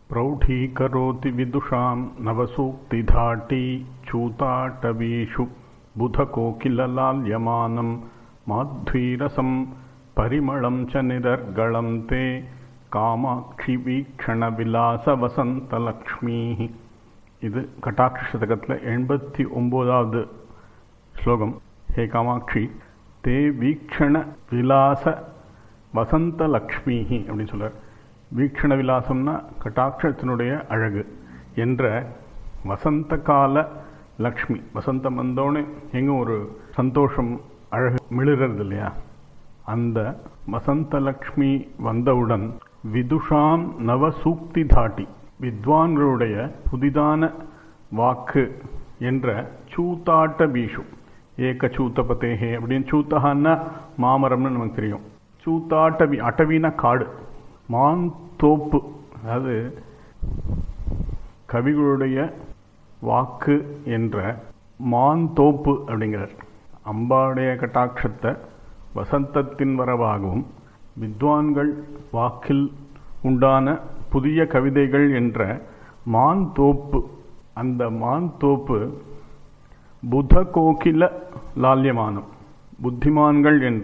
प्रौढीकरोति विदुषां नवसूक्तिधाटी चूताटवीषु बुधकोकिललाल्यमानं माध्वीरसं परिमळं च निरर्गलं ते காமாட்சி வீக்ஷண விலாச வசந்தலக்ஷ்மீ இது கட்டாட்ச சதகத்தில் எண்பத்தி ஒம்போதாவது ஸ்லோகம் ஹே காமாட்சி தே வீக்ஷண விலாச வசந்தலக்ஷ்மி அப்படின்னு சொல்றார் வீக்ஷண விலாசம்னா கட்டாட்சத்தினுடைய அழகு என்ற வசந்த கால லக்ஷ்மி வசந்தம் வந்தோடனே எங்கும் ஒரு சந்தோஷம் அழகு மிளிறது இல்லையா அந்த வசந்த லக்ஷ்மி வந்தவுடன் விதுஷாம் நவ சூக்தி தாட்டி வித்வான்களுடைய புதிதான வாக்கு என்ற சூத்தாட்ட பீஷு ஏக சூத்தபதேஹே அப்படின்னு சூத்தகான்னா மாமரம்னு நமக்கு தெரியும் சூத்தாட்டவி அட்டவினா காடு மான் தோப்பு அதாவது கவிகளுடைய வாக்கு என்ற மான் தோப்பு அப்படிங்கிறார் அம்பாவுடைய கட்டாட்சத்தை வசந்தத்தின் வரவாகவும் வித்வான்கள் வாக்கில் உண்டான புதிய கவிதைகள் என்ற மான் தோப்பு அந்த மான் தோப்பு புத கோகில லால்யமானம் புத்திமான்கள் என்ற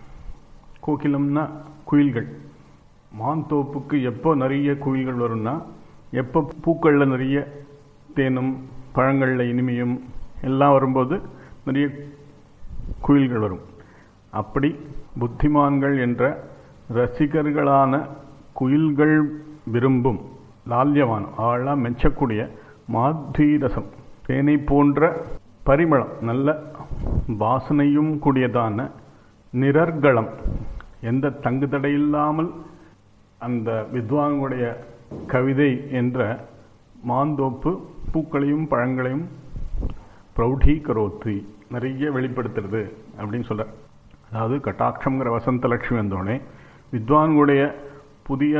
கோகிலம்னா குயில்கள் மான் தோப்புக்கு எப்போ நிறைய குயில்கள் வரும்னா எப்போ பூக்களில் நிறைய தேனும் பழங்களில் இனிமையும் எல்லாம் வரும்போது நிறைய குயில்கள் வரும் அப்படி புத்திமான்கள் என்ற ரசிகர்களான குயில்கள் விரும்பும் லால்யவான் ஆழாக மெச்சக்கூடிய மாத்வீரசம் தேனை போன்ற பரிமளம் நல்ல வாசனையும் கூடியதான நிரர்களம் எந்த தங்கு தடையில்லாமல் அந்த வித்வான்களுடைய கவிதை என்ற மாந்தோப்பு பூக்களையும் பழங்களையும் பிரௌಢீ கரோத்தி நிறைய வெளிப்படுத்துறது அப்படின்னு சொல்ற அதாவது கட்டாட்சங்கிற வசந்த லட்சுமி வந்தோடனே வித்வான்களுடைய புதிய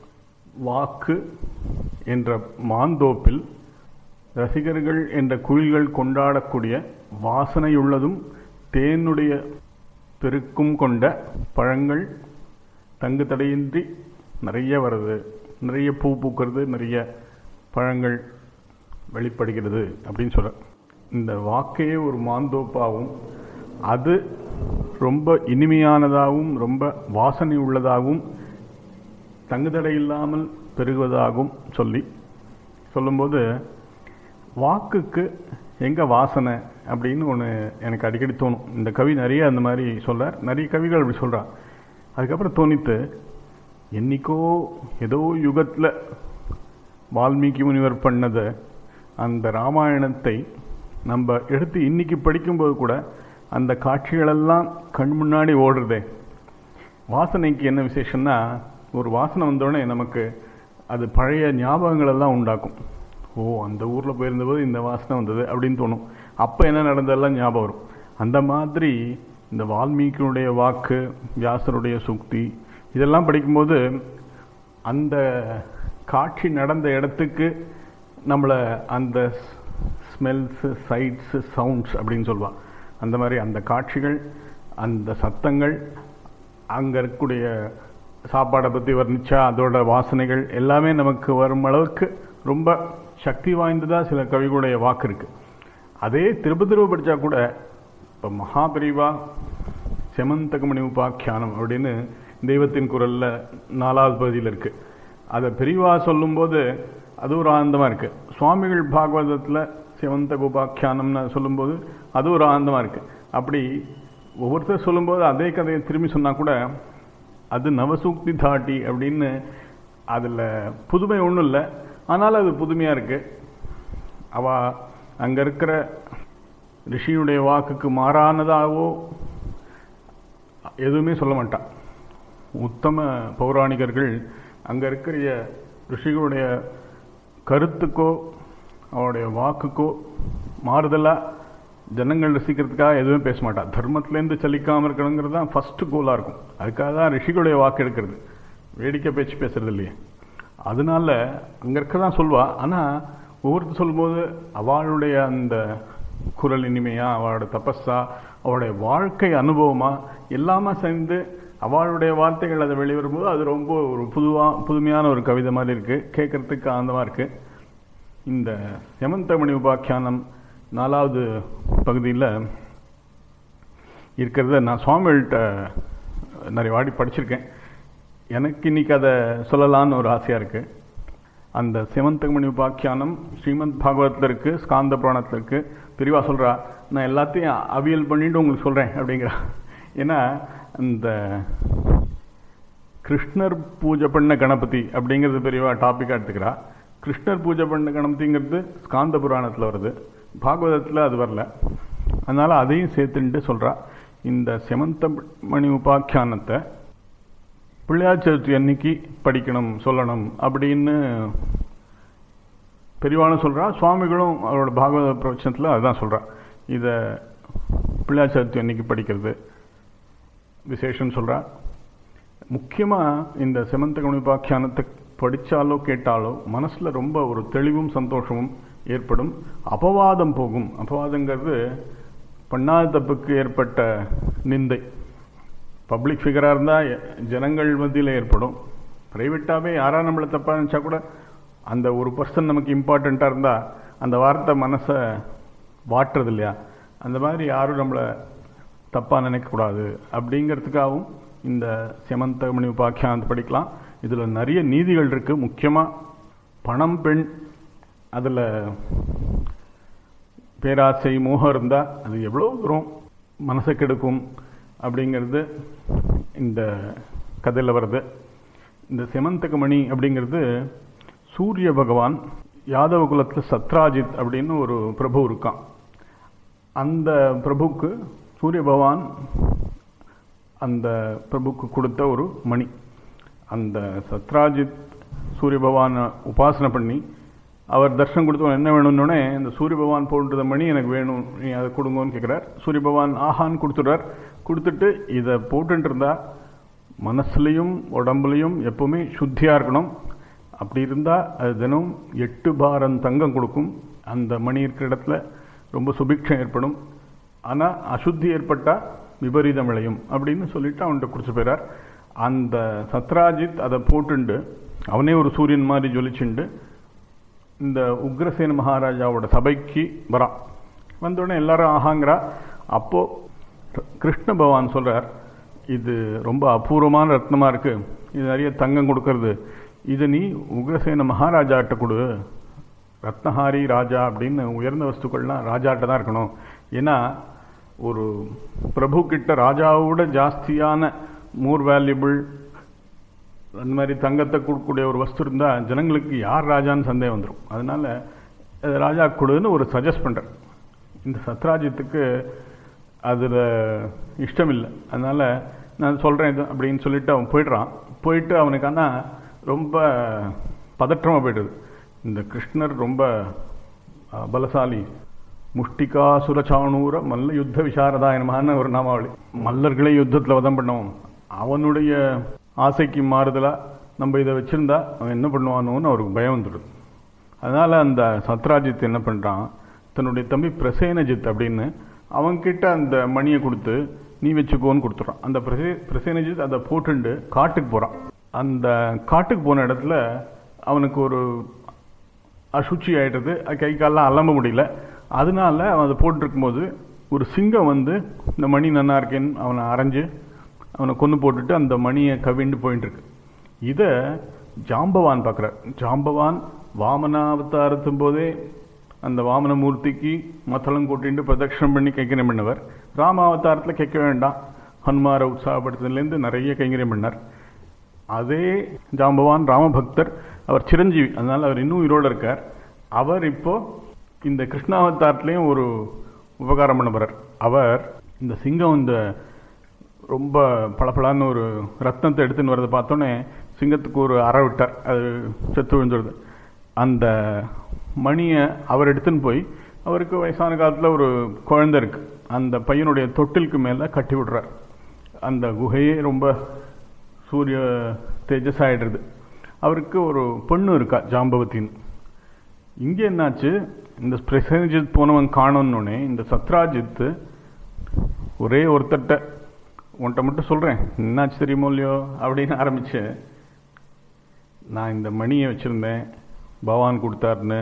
வாக்கு என்ற மாந்தோப்பில் ரசிகர்கள் என்ற குயில்கள் கொண்டாடக்கூடிய வாசனையுள்ளதும் தேனுடைய பெருக்கும் கொண்ட பழங்கள் தங்கு தடையின்றி நிறைய வருது நிறைய பூ பூக்கிறது நிறைய பழங்கள் வெளிப்படுகிறது அப்படின்னு சொல்ற இந்த வாக்கையே ஒரு மாந்தோப்பாகவும் அது ரொம்ப இனிமையானதாகவும் ரொம்ப வாசனை உள்ளதாகவும் தங்குதடை இல்லாமல் பெருகுவதாகவும் சொல்லி சொல்லும்போது வாக்குக்கு எங்கே வாசனை அப்படின்னு ஒன்று எனக்கு அடிக்கடி தோணும் இந்த கவி நிறைய அந்த மாதிரி சொல்கிறார் நிறைய கவிகள் அப்படி சொல்கிறார் அதுக்கப்புறம் தோணித்து என்னைக்கோ ஏதோ யுகத்தில் வால்மீகி முனிவர் பண்ணதை அந்த ராமாயணத்தை நம்ம எடுத்து இன்னைக்கு படிக்கும்போது கூட அந்த காட்சிகளெல்லாம் கண் முன்னாடி ஓடுறதே வாசனைக்கு என்ன விசேஷம்னா ஒரு வாசனை வந்தோடனே நமக்கு அது பழைய ஞாபகங்கள் எல்லாம் உண்டாக்கும் ஓ அந்த ஊரில் போயிருந்தபோது இந்த வாசனை வந்தது அப்படின்னு தோணும் அப்போ என்ன நடந்ததெல்லாம் ஞாபகம் வரும் அந்த மாதிரி இந்த வால்மீகியுடைய வாக்கு வியாசருடைய சுக்தி இதெல்லாம் படிக்கும்போது அந்த காட்சி நடந்த இடத்துக்கு நம்மளை அந்த ஸ்மெல்ஸு சைட்ஸு சவுண்ட்ஸ் அப்படின்னு சொல்லுவாள் அந்த மாதிரி அந்த காட்சிகள் அந்த சத்தங்கள் அங்கே இருக்கக்கூடிய சாப்பாடை பற்றி வர்ணிச்சா அதோட வாசனைகள் எல்லாமே நமக்கு வரும் அளவுக்கு ரொம்ப சக்தி வாய்ந்ததாக சில கவிகளுடைய வாக்கு இருக்கு அதே திரும்ப திரும்ப படித்தா கூட இப்போ மகாபிரிவா செமந்தகமணி உபாக்கியானம் அப்படின்னு தெய்வத்தின் குரலில் நாலாவது பகுதியில் இருக்கு அதை பிரிவா சொல்லும்போது அது ஒரு ஆனந்தமாக இருக்கு சுவாமிகள் பாகவதத்தில் சிவந்த உபாக்கியானம்னு சொல்லும்போது அது ஒரு ஆனந்தமாக இருக்கு அப்படி ஒவ்வொருத்தர் சொல்லும்போது அதே கதையை திரும்பி சொன்னால் கூட அது நவசூக்தி தாட்டி அப்படின்னு அதில் புதுமை ஒன்றும் இல்லை ஆனாலும் அது புதுமையாக இருக்கு அவ அங்கே இருக்கிற ரிஷியுடைய வாக்குக்கு மாறானதாகவோ எதுவுமே சொல்ல மாட்டான் உத்தம பௌராணிகர்கள் அங்கே இருக்கிற ரிஷிகளுடைய கருத்துக்கோ அவருடைய வாக்குக்கோ மாறுதலாக ஜனங்கள் ரசிக்கிறதுக்காக எதுவும் பேச மாட்டா தர்மத்திலேருந்து சலிக்காமல் இருக்கணுங்கிறது தான் ஃபஸ்ட்டு கோலாக இருக்கும் அதுக்காக தான் ரிஷிகளுடைய வாக்கு எடுக்கிறது வேடிக்கை பேச்சு பேசுறது இல்லையே அதனால அங்கே இருக்க தான் சொல்வா ஆனால் ஒவ்வொருத்தர் சொல்லும்போது அவளுடைய அந்த குரல் இனிமையா அவளோட தபஸா அவளுடைய வாழ்க்கை அனுபவமா எல்லாமே சேர்ந்து அவளுடைய வார்த்தைகள் அதை வெளிவரும்போது அது ரொம்ப ஒரு புதுவா புதுமையான ஒரு கவிதை மாதிரி இருக்குது கேட்குறதுக்கு ஆனந்தமாக இருக்குது இந்த ஹெமந்தமணி உபாக்கியானம் நாலாவது பகுதியில் இருக்கிறத நான் சுவாமிகள்கிட்ட நிறைய வாடி படிச்சிருக்கேன் எனக்கு இன்னைக்கு அதை சொல்லலான்னு ஒரு ஆசையாக இருக்குது அந்த சிவந்தகமணி உபாக்கியானம் ஸ்ரீமத் பாகவத்தில் இருக்குது ஸ்காந்த புராணத்தில் இருக்குது பிரிவா சொல்கிறா நான் எல்லாத்தையும் அவியல் பண்ணிட்டு உங்களுக்கு சொல்கிறேன் அப்படிங்கிறா ஏன்னா அந்த கிருஷ்ணர் பூஜை பண்ண கணபதி அப்படிங்கிறது பெரியவா டாப்பிக்காக எடுத்துக்கிறா கிருஷ்ணர் பூஜை பண்ண கணபதிங்கிறது ஸ்காந்த புராணத்தில் வருது பாகவதத்தில் அது வரல அதனால் அதையும் சேர்த்துட்டு சொல்கிறா இந்த செமந்த மணி உபாக்கியானத்தை பிள்ளையார் சதுர்த்தி அன்னைக்கு படிக்கணும் சொல்லணும் அப்படின்னு பெரியவானும் சொல்கிறா சுவாமிகளும் அவரோட பாகவத பிரவச்சனத்தில் அதுதான் சொல்கிறா இதை பிள்ளையார் சதுர்த்தி அன்னைக்கு படிக்கிறது விசேஷம்னு சொல்கிறா முக்கியமாக இந்த செமந்த கவனிப்பாக்கியானத்தை படித்தாலோ கேட்டாலோ மனசில் ரொம்ப ஒரு தெளிவும் சந்தோஷமும் ஏற்படும் அபவாதம் போகும் அபவாதங்கிறது பண்ணாத தப்புக்கு ஏற்பட்ட நிந்தை பப்ளிக் ஃபிகராக இருந்தால் ஜனங்கள் மத்தியில் ஏற்படும் ப்ரைவேட்டாகவே யாராக நம்மளை தப்பாக நினச்சா கூட அந்த ஒரு பர்சன் நமக்கு இம்பார்ட்டண்ட்டாக இருந்தால் அந்த வார்த்தை மனசை வாட்டுறது இல்லையா அந்த மாதிரி யாரும் நம்மளை தப்பாக நினைக்கக்கூடாது அப்படிங்கிறதுக்காகவும் இந்த செமந்தமணி உபாக்கியானத்தை படிக்கலாம் இதில் நிறைய நீதிகள் இருக்குது முக்கியமாக பணம் பெண் அதில் பேராசை மோகம் இருந்தால் அது எவ்வளோ தூரம் மனசை கெடுக்கும் அப்படிங்கிறது இந்த கதையில் வருது இந்த செமந்தகமணி அப்படிங்கிறது சூரிய பகவான் யாதவ குலத்தில் சத்ராஜித் அப்படின்னு ஒரு பிரபு இருக்கான் அந்த பிரபுக்கு சூரிய பகவான் அந்த பிரபுக்கு கொடுத்த ஒரு மணி அந்த சத்ராஜித் சூரிய பகவானை உபாசனை பண்ணி அவர் தர்ஷனம் கொடுத்தவன் என்ன வேணும்னோடனே இந்த சூரிய பகவான் போட்டுத மணி எனக்கு வேணும் நீ அதை கொடுங்கன்னு கேட்குறார் சூரிய பகவான் ஆஹான்னு கொடுத்துட்றார் கொடுத்துட்டு இதை போட்டுட்டு இருந்தா மனசுலையும் உடம்புலையும் எப்பவுமே சுத்தியாக இருக்கணும் அப்படி இருந்தால் அது தினம் எட்டு பாரம் தங்கம் கொடுக்கும் அந்த மணி இருக்கிற இடத்துல ரொம்ப சுபிக்ஷம் ஏற்படும் ஆனால் அசுத்தி ஏற்பட்டால் விபரீதம் விளையும் அப்படின்னு சொல்லிட்டு அவன்கிட்ட குடிச்சு போயிறார் அந்த சத்ராஜித் அதை போட்டுண்டு அவனே ஒரு சூரியன் மாதிரி ஜொலிச்சுண்டு இந்த உக்ரசேன மகாராஜாவோட சபைக்கு வரான் வந்தோடனே எல்லாரும் ஆகாங்கிறா அப்போ கிருஷ்ண பகவான் சொல்றார் இது ரொம்ப அபூர்வமான ரத்னமாக இருக்கு இது நிறைய தங்கம் கொடுக்கறது இது நீ உக்ரசேன மகாராஜாட்ட கொடு ரத்னஹாரி ராஜா அப்படின்னு உயர்ந்த வஸ்துக்கள்லாம் ராஜாட்ட தான் இருக்கணும் ஏன்னா ஒரு பிரபு கிட்ட ராஜாவோட ஜாஸ்தியான மோர் வேல்யூபிள் அந்த மாதிரி தங்கத்தை கொடுக்கக்கூடிய ஒரு வஸ்து இருந்தால் ஜனங்களுக்கு யார் ராஜான்னு சந்தேகம் வந்துடும் அதனால அது ராஜா கொடுன்னு ஒரு சஜஸ்ட் பண்ணுறேன் இந்த சத்ராஜித்துக்கு அதில் இஷ்டம் இல்லை அதனால் நான் சொல்கிறேன் இது அப்படின்னு சொல்லிட்டு அவன் போயிடுறான் போயிட்டு அவனுக்கு ஆனால் ரொம்ப பதற்றமாக போயிடுது இந்த கிருஷ்ணர் ரொம்ப அஹ், பலசாலி முஷ்டிகாசுரச்சாணூர மல்ல யுத்த விசாரதாயனமான ஒரு நாமாவளி மல்லர்களை யுத்தத்தில் வதம் பண்ணவன் அவனுடைய ஆசைக்கு மாறுதலா நம்ம இதை வச்சிருந்தா அவன் என்ன பண்ணுவானோன்னு அவருக்கு பயம் வந்துடுது அதனால அந்த சத்ராஜித் என்ன பண்றான் தன்னுடைய தம்பி பிரசேனஜித் அப்படின்னு அவன்கிட்ட அந்த மணியை கொடுத்து நீ வச்சுக்கோன்னு கொடுத்துட்றான் அந்த பிரசே பிரசேனஜித் அதை போட்டுண்டு காட்டுக்கு போறான் அந்த காட்டுக்கு போன இடத்துல அவனுக்கு ஒரு அசுச்சி ஆயிடுறது அது கை காலெல்லாம் அலம்ப முடியல அதனால அவன் அதை போட்டுருக்கும்போது ஒரு சிங்கம் வந்து இந்த மணி நன்னா இருக்கேன்னு அவனை அரைஞ்சு அவனை கொண்டு போட்டுட்டு அந்த மணியை கவிண்டு போயிட்டு இருக்கு இதை ஜாம்பவான் பார்க்குறார் ஜாம்பவான் வாமனாவதாரத்தும் போதே அந்த வாமனமூர்த்திக்கு மத்தளம் கூட்டிட்டு பிரதட்சணம் பண்ணி கைங்கரியம் பண்ணவர் ராமாவதாரத்தில் கேட்க வேண்டாம் ஹனுமாரை உற்சாகப்படுத்துறதுலேருந்து நிறைய கைங்கரியம் பண்ணார் அதே ஜாம்பவான் ராமபக்தர் அவர் சிரஞ்சீவி அதனால அவர் இன்னும் உயிரோடு இருக்கார் அவர் இப்போ இந்த கிருஷ்ணாவதாரத்துலேயும் ஒரு உபகாரம் பண்ண போறார் அவர் இந்த சிங்கம் இந்த ரொம்ப பளபளன்னு ஒரு ரத்னத்தை எடுத்துன்னு வரதை பார்த்தோன்னே சிங்கத்துக்கு ஒரு அற விட்டார் அது செத்து விழுந்துடுது அந்த மணியை அவர் எடுத்துன்னு போய் அவருக்கு வயசான காலத்தில் ஒரு குழந்தை இருக்கு அந்த பையனுடைய தொட்டிலுக்கு மேலே கட்டி விடுறார் அந்த குகையே ரொம்ப சூரிய தேஜஸ் ஆயிடுறது அவருக்கு ஒரு பொண்ணு இருக்கா ஜாம்பவத்தின்னு இங்கே என்னாச்சு இந்த பிரசேனஜித் போனவன் காணோன்னொடனே இந்த சத்ராஜித்து ஒரே ஒருத்தட்ட உன்கிட்ட மட்டும் சொல்கிறேன் என்னாச்சு தெரியுமோ இல்லையோ அப்படின்னு ஆரம்பித்து நான் இந்த மணியை வச்சுருந்தேன் பகவான் கொடுத்தாருன்னு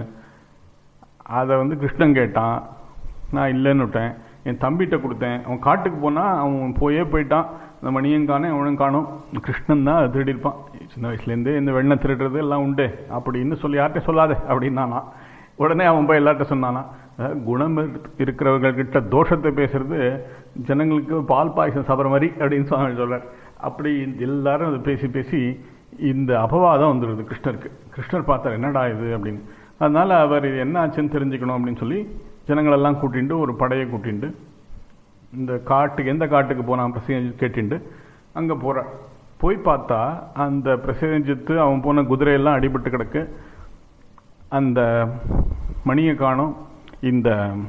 அதை வந்து கிருஷ்ணன் கேட்டான் நான் இல்லைன்னு விட்டேன் என் தம்பிகிட்ட கொடுத்தேன் அவன் காட்டுக்கு போனால் அவன் போயே போயிட்டான் அந்த மணியும் காணும் அவனும் காணும் கிருஷ்ணன் தான் அது திருடிருப்பான் சின்ன வயசுலேருந்தே இந்த வெண்ணை திருடுறது எல்லாம் உண்டு அப்படின்னு சொல்லி யார்கிட்ட சொல்லாதே அப்படின்னானா உடனே அவன் போய் எல்லார்ட்ட சொன்னானா அதாவது குணம் இருக்கிறவர்கள்கிட்ட தோஷத்தை பேசுறது ஜனங்களுக்கு பால் பாயசம் சாப்பிட்ற மாதிரி அப்படின்னு சுவாமி சொல்றார் அப்படி எல்லாரும் அதை பேசி பேசி இந்த அபவாதம் வந்துடுது கிருஷ்ணருக்கு கிருஷ்ணர் பார்த்தார் என்னடா இது அப்படின்னு அதனால அவர் இது என்ன ஆச்சுன்னு தெரிஞ்சுக்கணும் அப்படின்னு சொல்லி ஜனங்களெல்லாம் கூட்டிட்டு ஒரு படையை கூட்டிட்டு இந்த காட்டுக்கு எந்த காட்டுக்கு போனான் பிரசேஜித் கேட்டுண்டு அங்கே போகிறார் போய் பார்த்தா அந்த பிரசேஜித்து அவன் போன குதிரையெல்லாம் அடிபட்டு கிடக்கு அந்த மணியை காணும் இந்த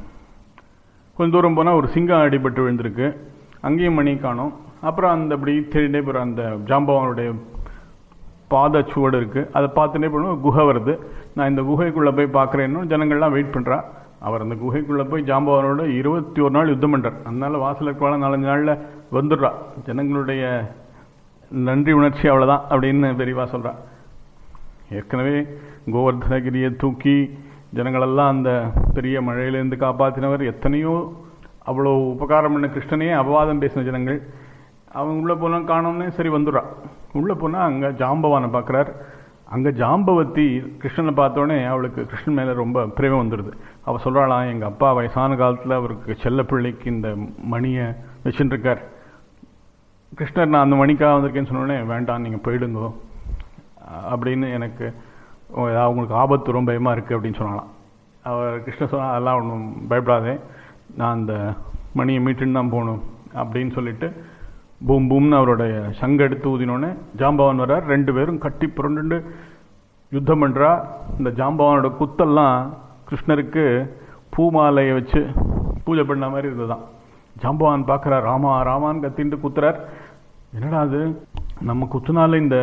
கொஞ்ச தூரம் போனால் ஒரு சிங்கம் அடிபட்டு விழுந்திருக்கு அங்கேயும் மணி காணும் அப்புறம் அந்த அப்படி தேடிட்டே போகிற அந்த ஜாம்பவனுடைய பாத சுவடு இருக்குது அதை பார்த்துட்டே போகணும் குகை வருது நான் இந்த குகைக்குள்ளே போய் பார்க்குறேன்னு ஜனங்கள்லாம் வெயிட் பண்ணுறா அவர் அந்த குகைக்குள்ளே போய் ஜாம்பவனோட இருபத்தி ஒரு நாள் யுத்தம் பண்ணுறார் அதனால வாசல் இருக்கவால நாலஞ்சு நாளில் வந்துடுறா ஜனங்களுடைய நன்றி உணர்ச்சி அவ்வளோதான் அப்படின்னு பெரியவா சொல்கிறா ஏற்கனவே கோவர்தனகிரியை தூக்கி ஜனங்களெல்லாம் அந்த பெரிய மழையிலேருந்து காப்பாற்றினவர் எத்தனையோ அவ்வளோ உபகாரம் பண்ண கிருஷ்ணனையே அபவாதம் பேசின ஜனங்கள் அவன் உள்ளே போனால் காணோம்னே சரி வந்துடுறான் உள்ளே போனால் அங்கே ஜாம்பவானை பார்க்குறார் அங்கே ஜாம்பவத்தி கிருஷ்ணனை பார்த்தோன்னே அவளுக்கு கிருஷ்ணன் மேலே ரொம்ப பிரேமம் வந்துடுது அவள் சொல்கிறாளாம் எங்கள் அப்பா வயசான காலத்தில் அவருக்கு செல்ல பிள்ளைக்கு இந்த மணியை வச்சுட்டு இருக்கார் கிருஷ்ணர் நான் அந்த மணிக்காக வந்திருக்கேன்னு சொன்னோடனே வேண்டாம் நீங்கள் போயிடுங்கோ அப்படின்னு எனக்கு அவங்களுக்கு ஆபத்து ரொம்ப பயமாக இருக்குது அப்படின்னு சொன்னாலாம் அவர் கிருஷ்ண சொன்னா அதெல்லாம் ஒன்றும் பயப்படாதே நான் அந்த மணியை மீட்டுன்னு தான் போகணும் அப்படின்னு சொல்லிட்டு பூம் பூம்னு அவருடைய சங்க எடுத்து ஊதினோடனே ஜாம்பவான் வர்றார் ரெண்டு பேரும் கட்டி புரண்டு யுத்தம் பண்ணுறா இந்த ஜாம்பவானோட குத்தெல்லாம் கிருஷ்ணருக்கு பூமாலையை வச்சு பூஜை பண்ண மாதிரி இருந்ததுதான் ஜாம்பவான் பார்க்குறார் ராமா ராமான்னு கத்தின்ட்டு குத்துறார் என்னடா அது நம்ம குத்துனால இந்த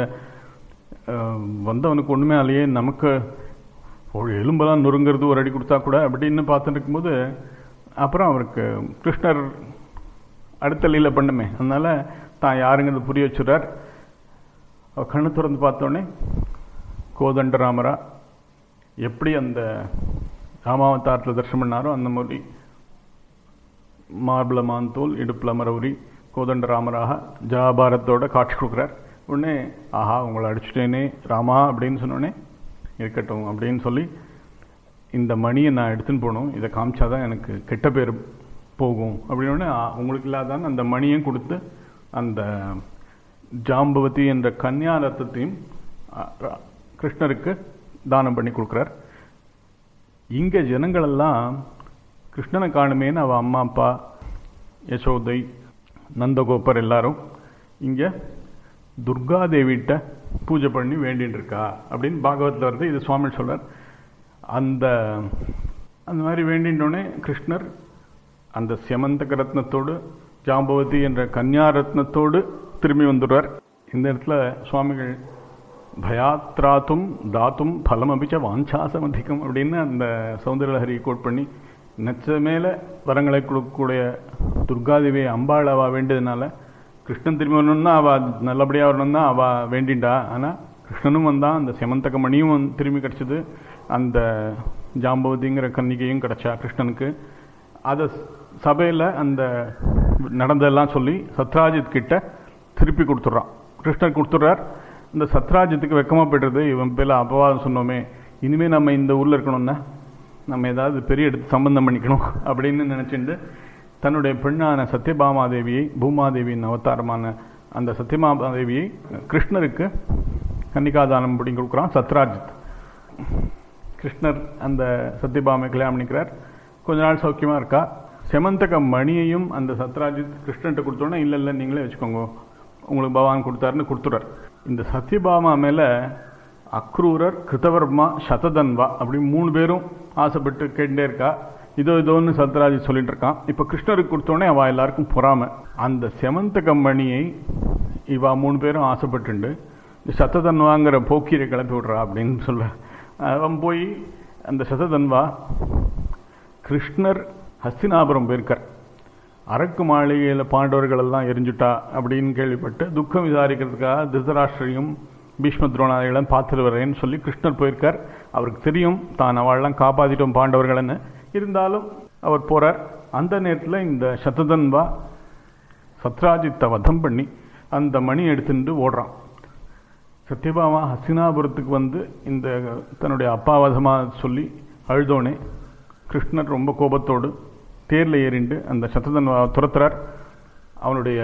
வந்தவனுக்கு ஒன்றுமே ஆலையே நமக்கு ஒரு எலும்பெல்லாம் நொறுங்கிறது ஒரு அடி கொடுத்தா கூட அப்படின்னு பார்த்துட்டு இருக்கும்போது அப்புறம் அவருக்கு கிருஷ்ணர் அடுத்த லீல பண்ணுமே அதனால தான் யாருங்கிறது புரிய வச்சுறார் அவர் கண்ணு திறந்து பார்த்தோன்னே கோதண்டராமரா எப்படி அந்த ராமாவதாரத்தில் தரிசனம் பண்ணாரோ அந்த மாதிரி மார்பல மாந்தோல் இடுப்பில் மரவுரி கோதண்டராமராக ஜாபாரத்தோட காட்சி கொடுக்குறார் உடனே ஆஹா உங்களை அடிச்சுட்டேனே ராமா அப்படின்னு சொன்னோடனே இருக்கட்டும் அப்படின்னு சொல்லி இந்த மணியை நான் எடுத்துன்னு போகணும் இதை காமிச்சாதான் எனக்கு கெட்ட பேர் போகும் அப்படின்னு உங்களுக்கு இல்லாதான் அந்த மணியும் கொடுத்து அந்த ஜாம்பவதி என்ற கன்னியா ரத்தத்தையும் கிருஷ்ணருக்கு தானம் பண்ணி கொடுக்குறார் இங்கே ஜனங்களெல்லாம் கிருஷ்ணனை காணுமேன்னு அவள் அம்மா அப்பா யசோதை நந்தகோபர் எல்லாரும் இங்கே துர்காதேவிட்ட பூஜை பண்ணி வேண்டின்னு இருக்கா அப்படின்னு பாகவத்தில் வருது இது சுவாமி சொல்றார் அந்த அந்த மாதிரி வேண்டினோடனே கிருஷ்ணர் அந்த செமந்தக ரத்னத்தோடு ஜாம்பவதி என்ற கன்யா ரத்னத்தோடு திரும்பி வந்துடுறார் இந்த இடத்துல சுவாமிகள் பயாத்ராத்தும் தாத்தும் பலம் அபிச்ச வாஞ்சாசமதிகம் அப்படின்னு அந்த சௌந்தரலஹரி கோட் பண்ணி நச்ச மேல வரங்களை கொடுக்கக்கூடிய துர்காதேவி அம்பாள் அவ வேண்டியதுனால கிருஷ்ணன் திரும்பி வரணும்னா அவ நல்லபடியாக வரணும் தான் அவ வேண்டிண்டா ஆனால் கிருஷ்ணனும் வந்தான் அந்த செமந்தக மணியும் திரும்பி கிடச்சிது அந்த ஜாம்பவதிங்கிற கன்னிகையும் கிடைச்சா கிருஷ்ணனுக்கு அதை சபையில் அந்த நடந்ததெல்லாம் சொல்லி சத்ராஜித் கிட்ட திருப்பி கொடுத்துட்றான் கிருஷ்ணர் கொடுத்துட்றார் இந்த சத்ராஜித்துக்கு வெக்கமாக போய்டுறது இவன் பேர்ல அபவாதம் சொன்னோமே இனிமேல் நம்ம இந்த ஊரில் இருக்கணும்னா நம்ம ஏதாவது பெரிய எடுத்து சம்பந்தம் பண்ணிக்கணும் அப்படின்னு நினச்சிட்டு தன்னுடைய பெண்ணான சத்யபாமாதேவியை பூமாதேவியின் அவதாரமான அந்த சத்யபாமாதேவியை கிருஷ்ணருக்கு கன்னிகாதானம் பண்ணி கொடுக்குறான் சத்ராஜித் கிருஷ்ணர் அந்த சத்யபாமை கல்யாணம் பண்ணிக்கிறார் கொஞ்ச நாள் சௌக்கியமாக இருக்கா செமந்தக மணியையும் அந்த சத்ராஜித் கிருஷ்ணன்ட்ட கொடுத்தோன்னே இல்லை இல்லை நீங்களே வச்சுக்கோங்க உங்களுக்கு பகவான் கொடுத்தாருன்னு கொடுத்துறார் இந்த சத்யபாமா மேலே அக்ரூரர் கிருத்தவர்மா சததன்வா அப்படி மூணு பேரும் ஆசைப்பட்டு கேட்டுட்டே இருக்கா இதோ இதோன்னு சத்ராஜித் சொல்லிட்டு இருக்கான் இப்போ கிருஷ்ணருக்கு கொடுத்தோடனே அவ எல்லாருக்கும் பொறாம அந்த செமந்தக மணியை இவா மூணு பேரும் ஆசைப்பட்டுண்டு இந்த சத்ததன்வாங்கிற போக்கீரை கிளப்பி விடுறா அப்படின்னு சொல்ற அவன் போய் அந்த சததன்வா கிருஷ்ணர் ஹஸ்தினாபுரம் போயிருக்கார் அரக்கு மாளிகையில் பாண்டவர்கள் எல்லாம் எரிஞ்சுட்டா அப்படின்னு கேள்விப்பட்டு துக்கம் விசாரிக்கிறதுக்காக திருதராஷ்டிரியும் பீஷ்ம துரோணாதிகளும் பார்த்துட்டு வரேன்னு சொல்லி கிருஷ்ணர் போயிருக்கார் அவருக்கு தெரியும் தான் அவளெல்லாம் காப்பாற்றிட்டோம் பாண்டவர்கள்னு இருந்தாலும் அவர் போறார் அந்த நேரத்தில் இந்த சத்ததன்வா சத்ராஜித்தை வதம் பண்ணி அந்த மணி எடுத்துட்டு ஓடுறான் சத்யபாமா ஹஸ்தினாபுரத்துக்கு வந்து இந்த தன்னுடைய அப்பாவதமாக சொல்லி அழுதோனே கிருஷ்ணர் ரொம்ப கோபத்தோடு தேரில் ஏறிண்டு அந்த சத்ததன்வா துரத்துறார் அவனுடைய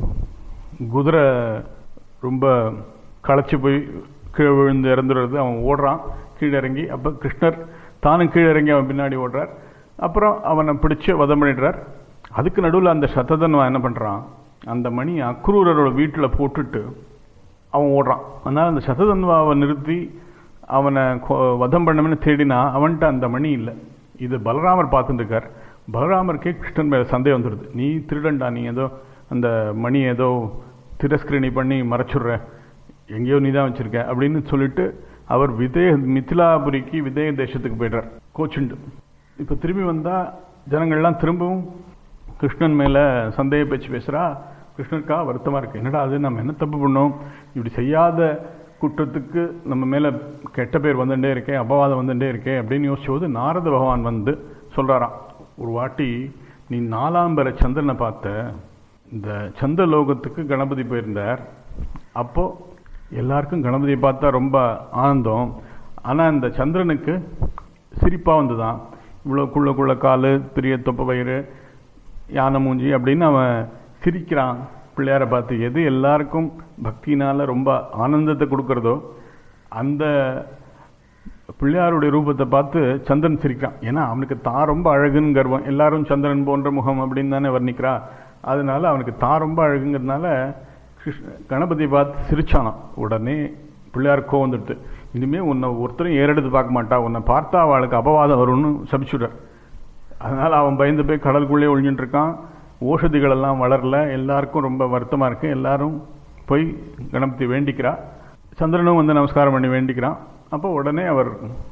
குதிரை ரொம்ப களைச்சி போய் கீழே விழுந்து இறந்துடுறது அவன் ஓடுறான் கீழே இறங்கி அப்போ கிருஷ்ணர் தானும் கீழே இறங்கி அவன் பின்னாடி ஓடுறார் அப்புறம் அவனை பிடிச்சு வதம் பண்ணிடுறார் அதுக்கு நடுவில் அந்த சத்ததன்வா என்ன பண்ணுறான் அந்த மணி அக்ரூரரோட வீட்டில் போட்டுட்டு அவன் ஓடுறான் அதனால் அந்த சததன்வாவை நிறுத்தி அவனை கொ- வதம் பண்ணணும்னு தேடினா அவன்கிட்ட அந்த மணி இல்லை இது பலராமர் பார்த்துட்டு இருக்கார் பலராமருக்கே கிருஷ்ணன் மேலே சந்தேகம் வந்துடுது நீ திருடன்டா நீ ஏதோ அந்த மணி ஏதோ திரஸ்கிரணி பண்ணி மறைச்சுடுற எங்கேயோ நீ தான் வச்சிருக்க அப்படின்னு சொல்லிட்டு அவர் விதே மிथिलाபுரிக்கு விதேய தேசத்துக்கு போயிடுறார் கோச்சுண்டு இப்போ திரும்பி வந்தால் ஜனங்கள்லாம் திரும்பவும் கிருஷ்ணன் மேலே சந்தேக பேச்சு பேசுகிறா கிருஷ்ணருக்கா வருத்தமாக இருக்கு என்னடா அது நம்ம என்ன தப்பு பண்ணோம் இப்படி செய்யாத குற்றத்துக்கு நம்ம மேலே கெட்ட பேர் வந்துட்டே இருக்கே அபவாதம் வந்துட்டே இருக்கே அப்படின்னு யோசிச்சபோது நாரத பகவான் வந்து சொல்கிறாராம் ஒரு வாட்டி நீ நாலாம்பர சந்திரனை பார்த்த இந்த சந்திரலோகத்துக்கு கணபதி போயிருந்தார் அப்போ எல்லாருக்கும் கணபதியை பார்த்தா ரொம்ப ஆனந்தம் ஆனால் இந்த சந்திரனுக்கு சிரிப்பாக வந்துதான் இவ்வளோ குள்ள குள்ள காலு பெரிய தொப்பை வயிறு யானை மூஞ்சி அப்படின்னு அவன் சிரிக்கிறான் பிள்ளையாரை பார்த்து எது எல்லாருக்கும் பக்தினால ரொம்ப ஆனந்தத்தை கொடுக்கறதோ அந்த பிள்ளையாருடைய ரூபத்தை பார்த்து சந்திரன் சிரிக்கிறான் ஏன்னா அவனுக்கு தான் ரொம்ப அழகுன்னு கர்வம் எல்லாரும் சந்திரன் போன்ற முகம் அப்படின்னு தானே வர்ணிக்கிறா அதனால அவனுக்கு தான் ரொம்ப அழகுங்கிறதுனால கிருஷ்ண கணபதியை பார்த்து சிரிச்சானான் உடனே பிள்ளையார் கோவம் வந்துடுது இனிமே உன்னை ஒருத்தரும் ஏறெடுத்து பார்க்க மாட்டா உன்னை பார்த்தா அவளுக்கு அபவாதம் வரும்னு சபிச்சுடுறார் அதனால் அவன் பயந்து போய் கடலுக்குள்ளே ஒழிஞ்சுட்டு இருக்கான் ஓஷதிகள் எல்லாம் வளரல எல்லாருக்கும் ரொம்ப வருத்தமாக இருக்கு எல்லாரும் போய் கணபதி வேண்டிக்கிறா சந்திரனும் வந்து நமஸ்காரம் பண்ணி வேண்டிக்கிறான் அப்போ உடனே அவர்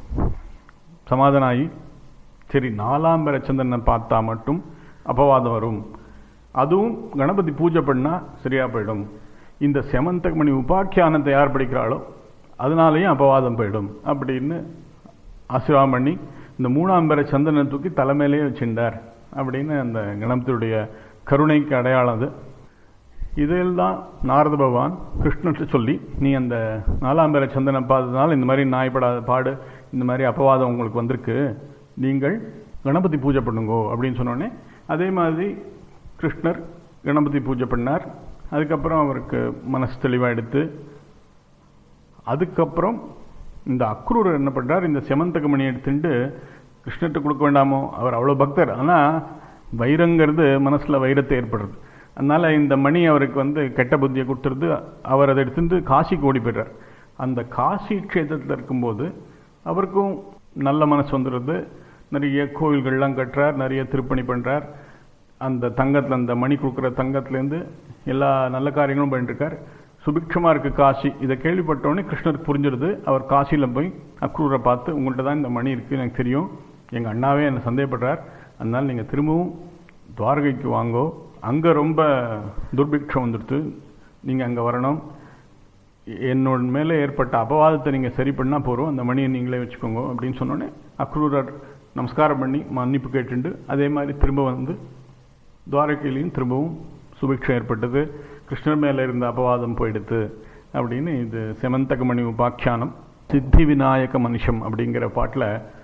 சமாதானம் ஆகி சரி நாலாம் பெற சந்திரனை பார்த்தா மட்டும் அபவாதம் வரும் அதுவும் கணபதி பூஜை பண்ணா சரியா போயிடும் இந்த செமந்தகமணி உபாக்கியானத்தை யார் படிக்கிறாளோ அதனாலேயும் அபவாதம் போயிடும் அப்படின்னு ஆசீர்வாதம் பண்ணி இந்த மூணாம் பெற சந்திரனை தூக்கி தலைமையிலேயே வச்சிருந்தார் அப்படின்னு அந்த கணபதியுடைய கருணைக்கு அடையாளம் அது இதில் தான் நாரத பகவான் கிருஷ்ணர்கிட்ட சொல்லி நீ அந்த நாலாம் பேர சந்தனை பார்த்ததுனால இந்த மாதிரி நாய்ப்படாத பாடு இந்த மாதிரி அபவாதம் உங்களுக்கு வந்திருக்கு நீங்கள் கணபதி பூஜை பண்ணுங்கோ அப்படின்னு சொன்னோடனே அதே மாதிரி கிருஷ்ணர் கணபதி பூஜை பண்ணார் அதுக்கப்புறம் அவருக்கு மனசு தெளிவாக எடுத்து அதுக்கப்புறம் இந்த அக்ரூரர் என்ன பண்ணுறார் இந்த செமந்தக மணி எடுத்துட்டு கிருஷ்ணர்கிட்ட கொடுக்க வேண்டாமோ அவர் அவ்வளோ பக்தர் ஆனால் வைரங்கிறது மனசில் வைரத்தை ஏற்படுறது அதனால இந்த மணி அவருக்கு வந்து கெட்ட புத்தியை கொடுத்துருது அவர் அதை எடுத்துட்டு காசிக்கு ஓடி போய்றார் அந்த காசி க்ஷேத்திரத்தில் இருக்கும்போது அவருக்கும் நல்ல மனசு வந்துடுது நிறைய கோவில்கள்லாம் கட்டுறார் நிறைய திருப்பணி பண்ணுறார் அந்த தங்கத்தில் அந்த மணி கொடுக்குற தங்கத்துலேருந்து எல்லா நல்ல காரியங்களும் பண்ணிட்டுருக்கார் சுபிக்ஷமாக இருக்குது காசி இதை கேள்விப்பட்டோடனே கிருஷ்ணருக்கு புரிஞ்சிடுது அவர் காசியில் போய் அக்ரூரை பார்த்து உங்கள்கிட்ட தான் இந்த மணி இருக்குது எனக்கு தெரியும் எங்கள் அண்ணாவே என்னை சந்தேகப்படுறார் அதனால் நீங்கள் திரும்பவும் துவாரகைக்கு வாங்கோ அங்கே ரொம்ப துர்பிக்ஷம் வந்துடுது நீங்கள் அங்கே வரணும் என்னோட மேலே ஏற்பட்ட அபவாதத்தை நீங்கள் சரி பண்ணால் போகிறோம் அந்த மணியை நீங்களே வச்சுக்கோங்க அப்படின்னு சொன்னோடனே அக்ரூரர் நமஸ்காரம் பண்ணி மன்னிப்பு கேட்டுண்டு அதே மாதிரி திரும்ப வந்து துவாரகையிலையும் திரும்பவும் சுபிக்ஷம் ஏற்பட்டது கிருஷ்ணர் மேலே இருந்த அபவாதம் போயிடுது அப்படின்னு இது செமந்தகமணி உபாக்கியானம் சித்தி விநாயக மனுஷம் அப்படிங்கிற பாட்டில்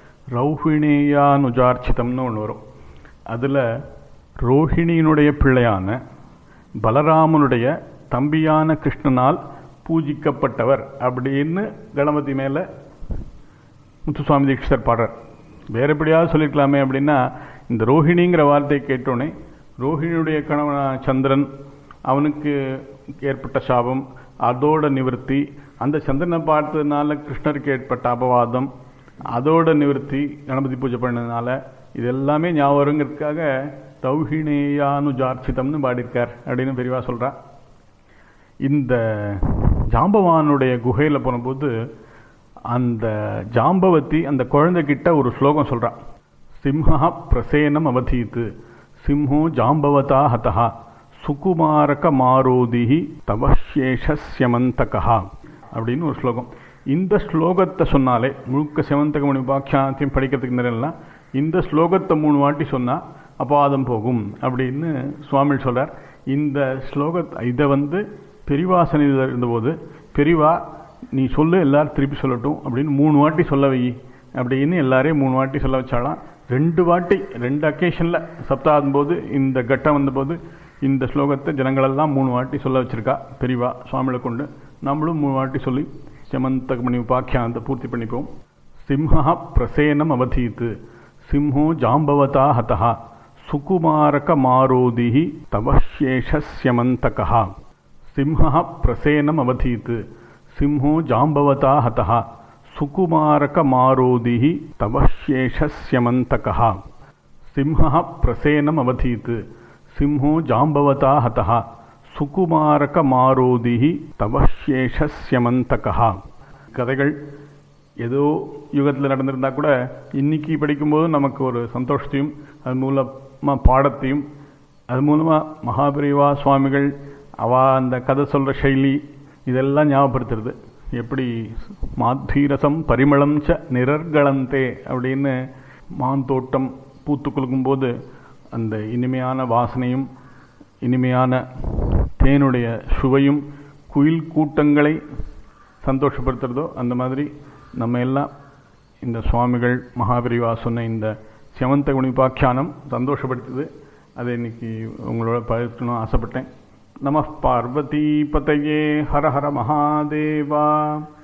ரௌஹிணியானுஜார்ச்சிதம்னு ஒன்று வரும் அதில் ரோஹிணியினுடைய பிள்ளையான பலராமனுடைய தம்பியான கிருஷ்ணனால் பூஜிக்கப்பட்டவர் அப்படின்னு கணபதி மேலே முத்துசுவாமி தீட்சிதர் பாடுறார் வேற எப்படியாவது சொல்லியிருக்கலாமே அப்படின்னா இந்த ரோஹிணிங்கிற வார்த்தையை கேட்டோன்னே ரோஹிணியுடைய கணவனான சந்திரன் அவனுக்கு ஏற்பட்ட சாபம் அதோட நிவர்த்தி அந்த சந்திரனை பார்த்ததுனால கிருஷ்ணருக்கு ஏற்பட்ட அபவாதம் அதோட நிவர்த்தி கணபதி பூஜை பண்ணதுனால இது எல்லாமே ஞாபகம் வருங்கிறதுக்காக தௌஹிணேயானுஜார்ச்சிதம்னு பாடியிருக்கார் அப்படின்னு பெரியவா சொல்றா இந்த ஜாம்பவானுடைய குகையில் போனபோது அந்த ஜாம்பவதி அந்த குழந்தைகிட்ட ஒரு ஸ்லோகம் சொல்றா சிம்ஹா பிரசேனம் அவதீத்து சிம்ஹோ ஜாம்பவதா ஹதா சுகுமாரக மாரோதிஹி தவசேஷமந்தகா அப்படின்னு ஒரு ஸ்லோகம் இந்த ஸ்லோகத்தை சொன்னாலே முழுக்க செவந்தகமணி உபாக்கியானத்தையும் படிக்கிறதுக்கு நேரம்லாம் இந்த ஸ்லோகத்தை மூணு வாட்டி சொன்னால் அபாதம் போகும் அப்படின்னு சுவாமி சொல்றார் இந்த ஸ்லோகத்தை இதை வந்து பெரிவாசனையில் இருந்தபோது பெரிவா நீ சொல்லு எல்லாரும் திருப்பி சொல்லட்டும் அப்படின்னு மூணு வாட்டி சொல்ல வை அப்படின்னு எல்லாரையும் மூணு வாட்டி சொல்ல வச்சாலாம் ரெண்டு வாட்டி ரெண்டு அக்கேஷனில் சப்தாகும் போது இந்த கட்டம் வந்தபோது இந்த ஸ்லோகத்தை ஜனங்களெல்லாம் மூணு வாட்டி சொல்ல வச்சிருக்கா பெரிவா சுவாமிகளை கொண்டு நம்மளும் மூணு வாட்டி சொல்லி செமந்தகமணி உபாக்கியானத்தை பூர்த்தி பண்ணிப்போம் சிம்ஹா பிரசேனம் அவதீத்து சிம்ஹோ ஜாம்பவதா ஹதா சுகுமாரக மாரோதிஹி தவசேஷமந்தகா சிம்ஹா பிரசேனம் அவதீத்து சிம்ஹோ ஜாம்பவதா ஹதா சுகுமாரக மாரோதிஹி தவசேஷமந்தகா சிம்ஹா பிரசேனம் அவதீத்து சிம்ஹோ ஜாம்பவதா ஹதா சுகுமாரக மாரோதிஹி தவசேஷமந்தகா கதைகள் ஏதோ யுகத்தில் நடந்திருந்தா கூட இன்னைக்கு படிக்கும்போது நமக்கு ஒரு சந்தோஷத்தையும் அது மூலமாக பாடத்தையும் அது மூலமாக மகாபிரிவா சுவாமிகள் அவ அந்த கதை சொல்கிற சைலி இதெல்லாம் ஞாபகப்படுத்துறது எப்படி மாத்தீரசம் பரிமளம் ச நிரர்களந்தே அப்படின்னு மாந்தோட்டம் பூத்து குலுக்கும்போது அந்த இனிமையான வாசனையும் இனிமையான தேனுடைய சுவையும் குயில் கூட்டங்களை சந்தோஷப்படுத்துறதோ அந்த மாதிரி நம்ம எல்லாம் இந்த சுவாமிகள் மகாபிரிவா சொன்ன இந்த செவந்த குணிபாக்கியானம் சந்தோஷப்படுத்துது அதை இன்னைக்கு உங்களோட பகிர்க்கணும் ஆசைப்பட்டேன் நம பார்வதி பதையே ஹர ஹர மகாதேவா